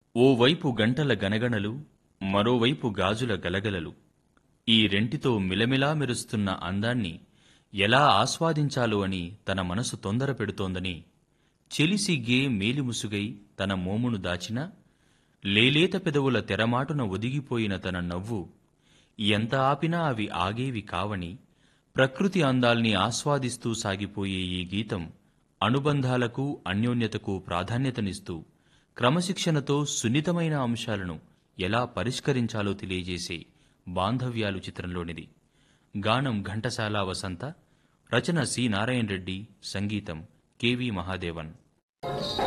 ఓవైపు గంటల గనగనలు మరోవైపు గాజుల గలగలలు ఈ రెంటితో మిలమిలా మెరుస్తున్న అందాన్ని ఎలా ఆస్వాదించాలో అని తన మనసు తొందర పెడుతోందని చెలిసిగ్గే మేలిముసుగై తన మోమును దాచినా లేలేత పెదవుల తెరమాటున ఒదిగిపోయిన తన నవ్వు ఎంత ఆపినా అవి ఆగేవి కావని ప్రకృతి అందాల్ని ఆస్వాదిస్తూ సాగిపోయే ఈ గీతం అనుబంధాలకు అన్యోన్యతకు ప్రాధాన్యతనిస్తూ క్రమశిక్షణతో సున్నితమైన అంశాలను ఎలా పరిష్కరించాలో తెలియజేసే బాంధవ్యాలు చిత్రంలోనిది గానం ఘంటసాల వసంత రచన సి నారాయణ రెడ్డి సంగీతం కెవి మహాదేవన్